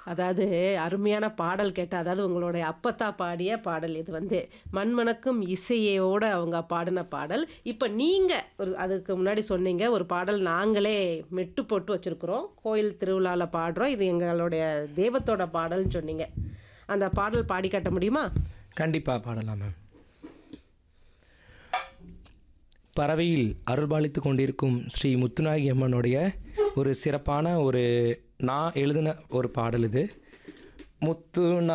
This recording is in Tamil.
அதாவது அருமையான பாடல் கேட்ட அதாவது உங்களுடைய அப்பத்தா பாடிய பாடல் இது வந்து மண்மணக்கும் இசையோட அவங்க பாடின பாடல் இப்போ நீங்கள் ஒரு அதுக்கு முன்னாடி சொன்னீங்க ஒரு பாடல் நாங்களே மெட்டு போட்டு வச்சுருக்குறோம் கோயில் திருவிழாவில் பாடுறோம் இது எங்களுடைய தெய்வத்தோட பாடல்னு சொன்னீங்க அந்த பாடல் பாடி காட்ட முடியுமா கண்டிப்பாக பாடலாம் மேம் பறவையில் அருள்பாலித்து கொண்டிருக்கும் ஸ்ரீ முத்துநாயகி அம்மனுடைய ஒரு சிறப்பான ஒரு நான் எழுதின ஒரு பாடல் இது முத்து